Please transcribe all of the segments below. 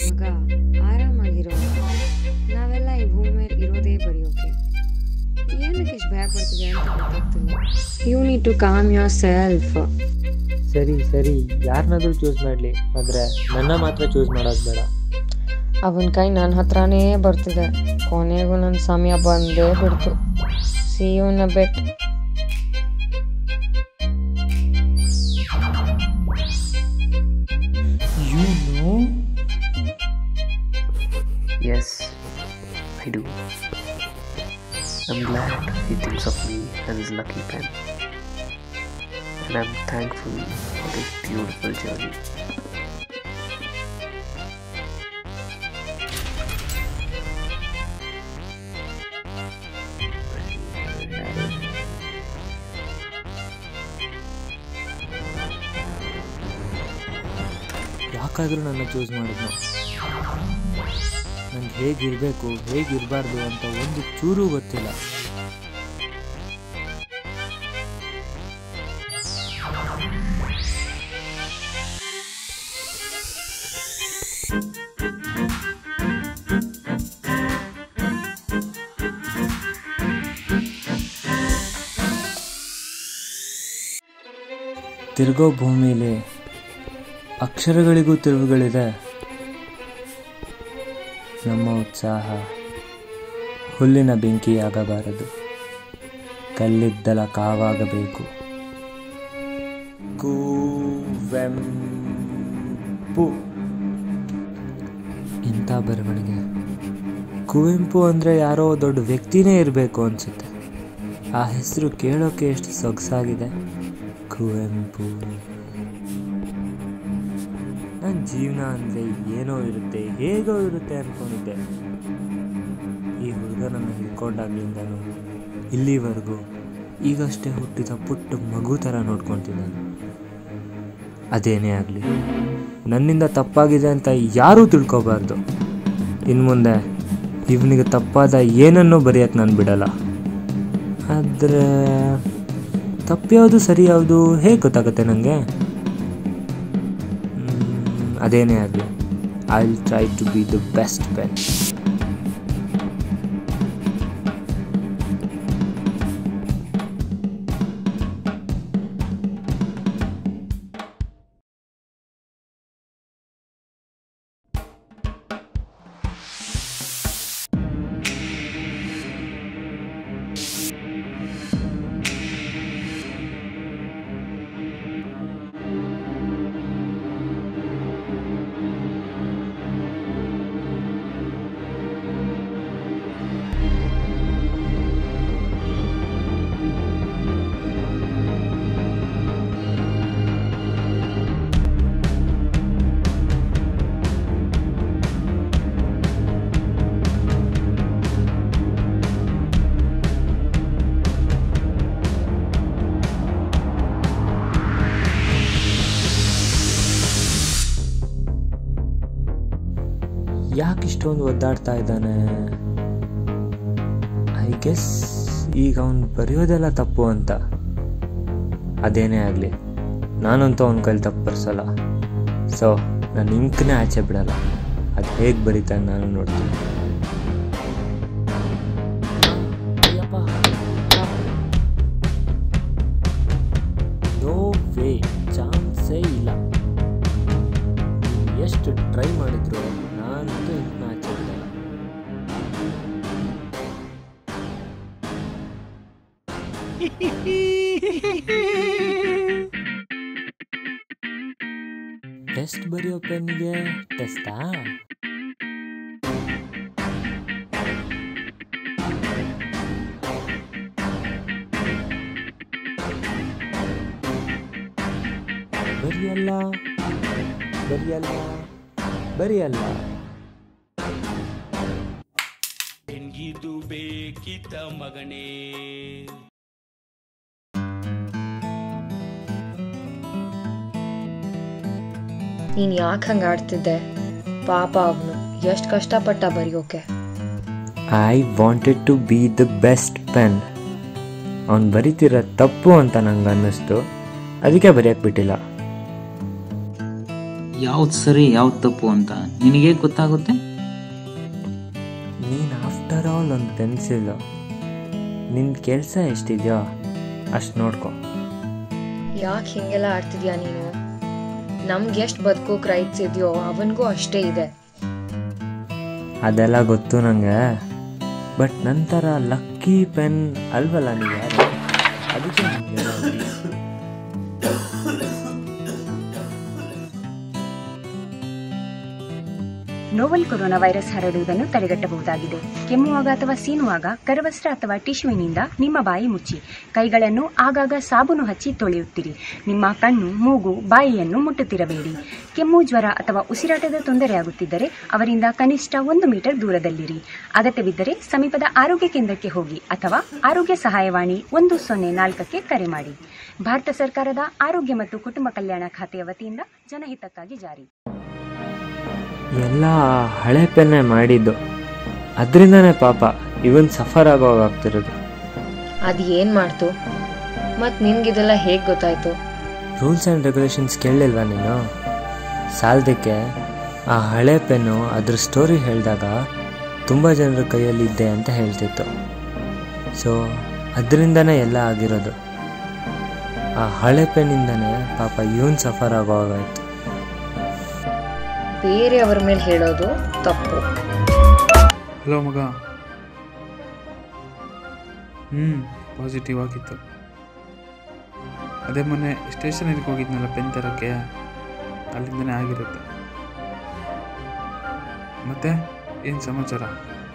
ಮಗ ಆರಾಮಾಗಿರೋ ನಾವೆಲ್ಲ ಈ ಭೂಮಿ ಮೇಲೆ ಇರೋದೇ ಬರೆಯೋಕೆ ಏನಕ್ಕೆ ಇಷ್ಟು ಭಯ ಪಡ್ತಿದೆ ಅಂತ ಗೊತ್ತಾಗ್ತಿಲ್ಲ you need to calm yourself ಸರಿ ಸರಿ ಯಾರನ್ನಾದ್ರೂ ಚೂಸ್ ಮಾಡಲಿ ಆದರೆ ನನ್ನ ಮಾತ್ರ ಚೂಸ್ ಮಾಡೋದು ಬೇಡ ಅವನ ಕೈ ನನ್ನ ಹತ್ರನೇ ಬರ್ತಿದೆ ಕೊನೆಗೂ ನನ್ನ ಸಮಯ ಬಂದೇ ಬಿಡ್ತು ಸಿ ಯುನ ಬೆಟ್ You know? Yes, I do. I'm glad he thinks of me as his lucky pen. And I'm thankful for this beautiful journey. ಯಾಕಾದರೂ ನನ್ನ ಚೂಸ್ ಮಾಡಿದ್ನು ನಂಗೆ ಹೇಗಿರಬೇಕು ಹೇಗಿರಬಾರ್ದು ಅಂತ ಒಂದು ಚೂರು ಗೊತ್ತಿಲ್ಲ ತಿರುಗೋ ಭೂಮಿಲಿ ಅಕ್ಷರಗಳಿಗೂ ತಿರುವುಗಳಿದೆ ನಮ್ಮ ಉತ್ಸಾಹ ಹುಲ್ಲಿನ ಬೆಂಕಿಯಾಗಬಾರದು ಕಲ್ಲಿದ್ದಲ ಕಾವಾಗಬೇಕು ಕುವೆಂಪು ಇಂಥ ಬರವಣಿಗೆ ಕುವೆಂಪು ಅಂದರೆ ಯಾರೋ ದೊಡ್ಡ ವ್ಯಕ್ತಿನೇ ಇರಬೇಕು ಅನಿಸುತ್ತೆ ಆ ಹೆಸರು ಕೇಳೋಕೆ ಎಷ್ಟು ಸೊಗಸಾಗಿದೆ ಕುವೆಂಪು ನನ್ನ ಜೀವನ ಅಂದರೆ ಏನೋ ಇರುತ್ತೆ ಹೇಗೋ ಇರುತ್ತೆ ಅಂದ್ಕೊಂಡಿದ್ದೆ ಈ ಹುಡುಗನನ್ನು ಹಿಡ್ಕೊಂಡಾಗ್ಲಿಂದನೂ ಇಲ್ಲಿವರೆಗೂ ಈಗಷ್ಟೇ ಹುಟ್ಟಿದ ಪುಟ್ಟ ಮಗು ಥರ ನೋಡ್ಕೊತಿದ್ದಾನೆ ಅದೇನೇ ಆಗಲಿ ನನ್ನಿಂದ ತಪ್ಪಾಗಿದೆ ಅಂತ ಯಾರೂ ತಿಳ್ಕೊಬಾರ್ದು ಇನ್ನು ಮುಂದೆ ಇವನಿಗೆ ತಪ್ಪಾದ ಏನನ್ನೂ ಬರೆಯೋಕ್ಕೆ ನಾನು ಬಿಡಲ್ಲ ಆದರೆ ತಪ್ಪು ಯಾವುದು ಸರಿ ಯಾವುದು ಹೇಗೆ ಗೊತ್ತಾಗುತ್ತೆ ನನಗೆ ಅದೇನೇ ಆಗಲಿ I will try to be the best pen ಯಾಕೆ ಇಷ್ಟೊಂದು ಒದ್ದಾಡ್ತಾ ಇದ್ದಾನೆ ಐ ಗೆಸ್ ಈಗ ಅವನು ಬರೆಯೋದೆಲ್ಲ ತಪ್ಪು ಅಂತ ಅದೇನೇ ಆಗಲಿ ನಾನಂತೂ ಅವನ ಕೈಲಿ ತಪ್ಪು ಬರ್ಸಲ್ಲ ಸೊ ನಾನು ಇಂಕ್ನೇ ಆಚೆ ಬಿಡಲ್ಲ ಅದು ಹೇಗೆ ಬರೀತಾನೆ ನಾನು ನೋಡ್ತೀನಿ ನೋ ವೇ ಚಾನ್ಸೇ ಇಲ್ಲ ನೀವ್ ಎಷ್ಟು ಟ್ರೈ ಮಾಡಿದ್ರು ನಾನಂತೂ ಇಂಕ್ನ ಆಚೆ ಬಿಡಲ್ಲ ಟೆಸ್ಟ್ ಬರೆಯೋ ಪೆನ್ಗೆ ಟೆಸ್ಟಾ ಬರಿಯಲ್ಲ ಬರಿಯಲ್ಲ ಬರಿಯಲ್ಲ ಹೆಣ್ಗಿದು ಬೇಕಿತ ಮಗನೇ ನೀನು ಯಾಕೆ ಹಂಗೆ ಆಡ್ತಿದ್ದೆ ಪಾಪ ಅವನು ಎಷ್ಟು ಕಷ್ಟಪಟ್ಟ ಬರೆಯೋಕೆ I wanted to be the best pen ಅವ್ನು ಬರಿತಿರೋ ತಪ್ಪು ಅಂತ ನಂಗೆ ಅನ್ನಿಸ್ತು ಅದಕ್ಕೆ ಬರೆಯಕ್ಕೆ ಬಿಟ್ಟಿಲ್ಲ ಯಾವ್ದು ಸರಿ ಯಾವ್ದು ತಪ್ಪು ಅಂತ ನಿನಗೆ ಗೊತ್ತಾಗುತ್ತೆ ನೀನು ಆಫ್ಟರ್ ಆಲ್ ಒಂದು ಪೆನ್ಸಿಲು ನಿನ್ನ ಕೆಲಸ ಎಷ್ಟಿದೆಯೋ ಅಷ್ಟು ನೋಡ್ಕೊ ಯಾಕೆ ಹಿಂಗೆಲ್ಲ ಆಡ್ತಿದ್ಯಾ ನೀನು ನಮ್ಗೆ ಎಷ್ಟು ಬದುಕೋಕ್ ರೈಟ್ಸ್ ಇದೆಯೋ ಅವನಿಗೂ ಅಷ್ಟೇ ಇದೆ ಅದೆಲ್ಲ ಗೊತ್ತು ನನಗೆ ಬಟ್ ನಂತರ ಲಕ್ಕಿ ಪೆನ್ ಅಲ್ವಲ್ಲ ನೀವು ಯಾರು ಅದಕ್ಕೆ ನಂಗೆ ಹೇಳೋದು. ನೋವೆಲ್ ಕೊರೋನಾ ವೈರಸ್ ಹರಡುವುದನ್ನು ತಡೆಗಟ್ಟಬಹುದಾಗಿದೆ ಕೆಮ್ಮುವಾಗ ಅಥವಾ ಸೀನುವಾಗ ಕರವಸ್ತ್ರ ಅಥವಾ ಟಿಶ್ಯೂವಿನಿಂದ ನಿಮ್ಮ ಬಾಯಿ ಮುಚ್ಚಿ ಕೈಗಳನ್ನು ಆಗಾಗ ಸಾಬೂನು ಹಚ್ಚಿ ತೊಳೆಯುತ್ತಿರಿ ನಿಮ್ಮ ಕಣ್ಣು ಮೂಗು ಬಾಯಿಯನ್ನು ಮುಟ್ಟುತ್ತಿರಬೇಡಿ ಕೆಮ್ಮು ಜ್ವರ ಅಥವಾ ಉಸಿರಾಟದ ತೊಂದರೆಯಾಗುತ್ತಿದ್ದರೆ ಅವರಿಂದ ಕನಿಷ್ಠ ಒಂದು ಮೀಟರ್ ದೂರದಲ್ಲಿರಿ ಅಗತ್ಯವಿದ್ದರೆ ಸಮೀಪದ ಆರೋಗ್ಯ ಕೇಂದ್ರಕ್ಕೆ ಹೋಗಿ ಅಥವಾ ಆರೋಗ್ಯ ಸಹಾಯವಾಣಿ ಒಂದು ಸೊನ್ನೆ ನಾಲ್ಕಕ್ಕೆ ಕರೆ ಮಾಡಿ ಭಾರತ ಸರ್ಕಾರದ ಆರೋಗ್ಯ ಮತ್ತು ಕುಟುಂಬ ಕಲ್ಯಾಣ ಖಾತೆಯ ವತಿಯಿಂದ ಜನಹಿತಕ್ಕಾಗಿ ಜಾರಿ ಎಲ್ಲ ಹಳೆ ಪೆನ್ನೇ ಮಾಡಿದ್ದು ಅದರಿಂದನೇ ಪಾಪ ಇವನ್ ಸಫರ್ ಆಗೋಗಾಗ್ತಿರೋದು ಅದು ಏನ್ ಮಾಡ್ತು ಮತ್ ನಿನ್ಗಿದೆಲ್ಲ ಹೇಗ್ ಗೊತ್ತಾಯ್ತು ರೂಲ್ಸ್ ಆ್ಯಂಡ್ ರೆಗ್ಯುಲೇಷನ್ಸ್ ಕೇಳಲಿಲ್ವಾ ನೀನು ಸಾಲದಕ್ಕೆ ಆ ಹಳೆ ಪೆನ್ನು ಅದ್ರ ಸ್ಟೋರಿ ಹೇಳಿದಾಗ ತುಂಬ ಜನರ ಕೈಯಲ್ಲಿದ್ದೆ ಅಂತ ಹೇಳ್ತಿತ್ತು ಸೊ ಅದರಿಂದನೇ ಎಲ್ಲ ಆಗಿರೋದು ಆ ಹಳೆ ಪೆನ್ನಿಂದನೇ ಪಾಪ ಇವನ್ ಸಫರ್ ಆಗೋಗಾಯ್ತು ಬೇರೆಯವ್ರ ಮೇಲೆ ಹೇಳೋದು ತಪ್ಪು ಹಲೋ ಮಗ ಹ್ಞೂ ಪಾಸಿಟಿವ್ ಆಗಿತ್ತು ಅದೇ ಮೊನ್ನೆ ಸ್ಟೇಷನರಿಗೆ ಹೋಗಿದ್ನಲ್ಲ ಪೆನ್ ತರೋಕ್ಕೆ ಅಲ್ಲಿಂದನೇ ಆಗಿರುತ್ತೆ ಮತ್ತೆ ಏನು ಸಮಾಚಾರ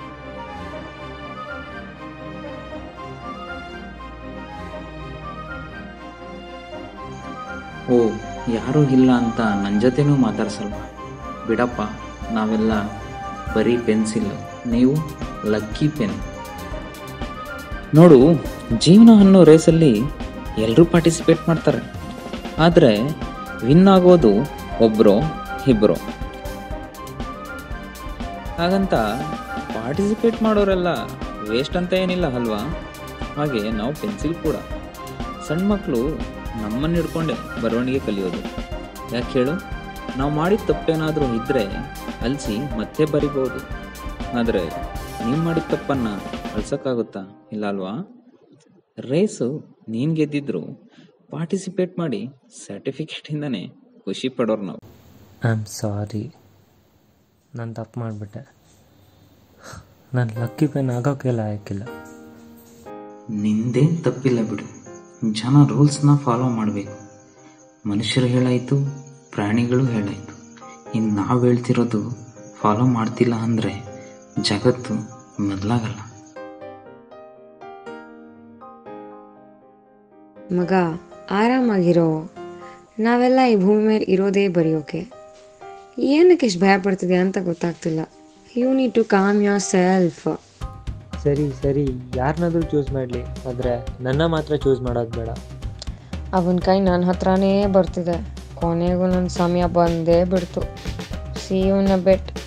ಓ ಯಾರೂ ಇಲ್ಲ ಅಂತ ನನ್ನ ಜೊತೆನೂ ಮಾತಾಡ್ಸಲ್ವಾ ಬಿಡಪ್ಪ ನಾವೆಲ್ಲ ಬರೀ ಪೆನ್ಸಿಲ್ ನೀವು ಲಕ್ಕಿ ಪೆನ್ ನೋಡು ಜೀವನ ಅನ್ನೋ ರೇಸಲ್ಲಿ ಎಲ್ಲರೂ ಪಾರ್ಟಿಸಿಪೇಟ್ ಮಾಡ್ತಾರೆ ಆದರೆ ವಿನ್ ಆಗೋದು ಒಬ್ಬರೋ ಇಬ್ಬರೋ ಹಾಗಂತ ಪಾರ್ಟಿಸಿಪೇಟ್ ಮಾಡೋರೆಲ್ಲ ವೇಸ್ಟ್ ಅಂತ ಏನಿಲ್ಲ ಅಲ್ವಾ ಹಾಗೆ ನಾವು ಪೆನ್ಸಿಲ್ ಕೂಡ ಸಣ್ಣ ಮಕ್ಕಳು ನಮ್ಮನ್ನು ಹಿಡ್ಕೊಂಡೆ ಬರವಣಿಗೆ ಕಲಿಯೋದು ಯಾಕೆ ಹೇಳು ನಾವು ಮಾಡಿದ ತಪ್ಪೇನಾದರೂ ಇದ್ದರೆ ಅಲಿಸಿ ಮತ್ತೆ ಬರಿಬೋದು ಆದರೆ ನೀವು ಮಾಡಿದ ತಪ್ಪನ್ನು ಅಳ್ಸೋಕ್ಕಾಗುತ್ತಾ ಇಲ್ಲ ಅಲ್ವಾ ರೇಸು ನೀನು ಗೆದ್ದಿದ್ರು ಪಾರ್ಟಿಸಿಪೇಟ್ ಮಾಡಿ ಸರ್ಟಿಫಿಕೇಟಿಂದನೇ ಖುಷಿ ಪಡೋರು ನಾವು ಐ ಆಮ್ ಸಾರಿ ನಾನು ತಪ್ಪು ಮಾಡಿಬಿಟ್ಟೆ ನಾನು ಲಕ್ಕಿ ಪೆನ್ ಆಗೋಕ್ಕೆ ಲಾಯಕ್ಕಿಲ್ಲ ನಿಂದೇನು ತಪ್ಪಿಲ್ಲ ಬಿಡು ಜನ ರೂಲ್ಸ್ನ ಫಾಲೋ ಮಾಡಬೇಕು ಮನುಷ್ಯರು ಹೇಳಾಯಿತು ಪ್ರಾಣಿಗಳು ಹೇಳಾಯಿತು ಇನ್ನು ನಾವು ಹೇಳ್ತಿರೋದು ಫಾಲೋ ಮಾಡ್ತಿಲ್ಲ ಅಂದರೆ ಜಗತ್ತು ಮೊದಲಾಗಲ್ಲ ಮಗ ಆರಾಮಾಗಿರೋ ನಾವೆಲ್ಲ ಈ ಭೂಮಿ ಮೇಲೆ ಇರೋದೇ ಬರೆಯೋಕೆ ಏನಕ್ಕೆ ಇಷ್ಟು ಭಯ ಪಡ್ತಿದ್ಯಾ ಅಂತ ಗೊತ್ತಾಗ್ತಿಲ್ಲ you need to calm yourself ಸರಿ ಸರಿ ಯಾರನ್ನಾದ್ರೂ ಚೂಸ್ ಮಾಡಲಿ ಆದರೆ ನನ್ನ ಮಾತ್ರ ಚೂಸ್ ಮಾಡೋದು ಬೇಡ ಅವನ ಕೈ ನನ್ನ ಹತ್ರನೇ ಬರ್ತಿದೆ ಕೊನೆಗೂ ನನ್ನ ಸಮಯ ಬಂದೇ ಬಿಡ್ತು ಸಿ ಯುನ ಬೆಟ್